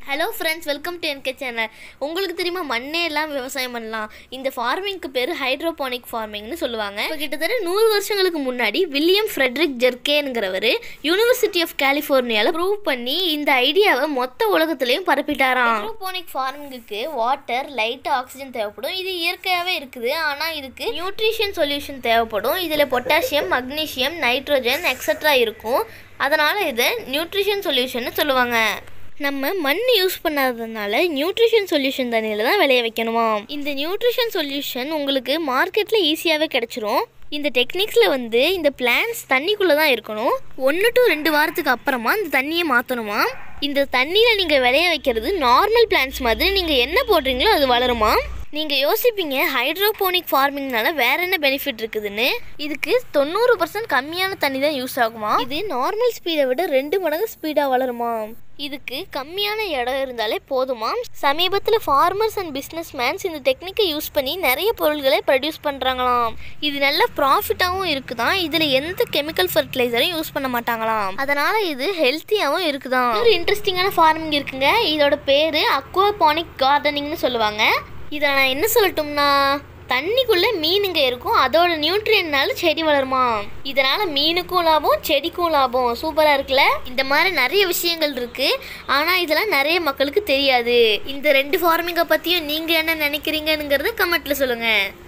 hello friends welcome to N K channel உங்களுக்கு தெரியுமா மண்ணே எல்லாம் விவசாயம் பண்ணலாம் இந்த ஃபார்மிங்க்கு பேர் ஹைட்ரோபானிக் ஃபார்மிங்னு சொல்லுவாங்க இப்போ கிட்டத்தட்ட நூறு வருஷங்களுக்கு முன்னாடி வில்லியம் ஃப்ரெட்ரிக் ஜெர்கேனுங்கிறவர் யூனிவர்சிட்டி ஆஃப் கலிஃபோர்னியாவில் ப்ரூவ் பண்ணி இந்த ஐடியாவை மொத்த உலகத்துலேயும் பரப்பிட்டாராம் ஹைட்ரோபானிக் ஃபார்மிங்குக்கு வாட்டர் லைட் ஆக்சிஜன் தேவைப்படும் இது இயற்கையாகவே இருக்குது ஆனால் இதுக்கு நியூட்ரிஷன் சொல்யூஷன் தேவைப்படும் இதில் பொட்டாசியம் மக்னீசியம் நைட்ரோஜன் எக்ஸட்ரா இருக்கும் அதனால் இதை நியூட்ரிஷன் சொல்யூஷன் சொல்லுவாங்க நம்ம மண் யூஸ் பண்ணாததுனால நியூட்ரிஷன் சொல்யூஷன் தண்ணியில் தான் விளைய வைக்கணுமா இந்த நியூட்ரிஷன் சொல்யூஷன் உங்களுக்கு மார்க்கெட்டில் ஈஸியாகவே கிடைச்சிரும் இந்த டெக்னிக்ஸில் வந்து இந்த பிளான்ஸ் தண்ணிக்குள்ளே தான் இருக்கணும் ஒன்று டு ரெண்டு வாரத்துக்கு அப்புறமா இந்த தண்ணியை மாற்றணுமா இந்த தண்ணியில் நீங்கள் விளைய வைக்கிறது நார்மல் பிளான்ஸ் மாதிரி நீங்கள் என்ன போடுறீங்களோ அது வளருமா நீங்கள் யோசிப்பீங்க ஹைட்ரோபோனிக் ஃபார்மிங்னால வேற என்ன பெனிஃபிட் இருக்குதுன்னு இதுக்கு தொண்ணூறு பர்சன்ட் கம்மியான தண்ணி தான் யூஸ் ஆகுமா இது நார்மல் ஸ்பீடை விட ரெண்டு மடங்கு ஸ்பீடாக வளருமா இதுக்கு கம்மியான இடம் இருந்தாலே போதுமா சமீபத்தில் ஃபார்மர்ஸ் அண்ட் பிஸ்னஸ் மேன்ஸ் இந்த டெக்னிக்கை யூஸ் பண்ணி நிறைய பொருள்களை ப்ரொடியூஸ் பண்ணுறாங்களாம் இது நல்ல ப்ராஃபிட்டாகவும் இருக்குதான் இதில் எந்த கெமிக்கல் ஃபர்டிலைசரும் யூஸ் பண்ண மாட்டாங்களாம் அதனால் இது ஹெல்த்தியாகவும் இருக்குதான் ஒரு இன்ட்ரெஸ்டிங்கான ஃபார்மிங் இருக்குங்க இதோட பேர் அக்வாபானிக் கார்டனிங்னு சொல்லுவாங்க இதை நான் என்ன சொல்லட்டும்னா தண்ணிக்குள்ளே மீனுங்க இருக்கும் அதோட நியூட்ரியன்னால செடி வளருமா இதனால் மீனுக்கும் லாபம் செடிக்கும் லாபம் சூப்பராக இருக்குல்ல இந்த மாதிரி நிறைய விஷயங்கள் இருக்குது ஆனால் இதெல்லாம் நிறைய மக்களுக்கு தெரியாது இந்த ரெண்டு ஃபார்மிங்கை பற்றியும் நீங்கள் என்ன நினைக்கிறீங்கங்கிறத கமெண்ட்டில் சொல்லுங்கள்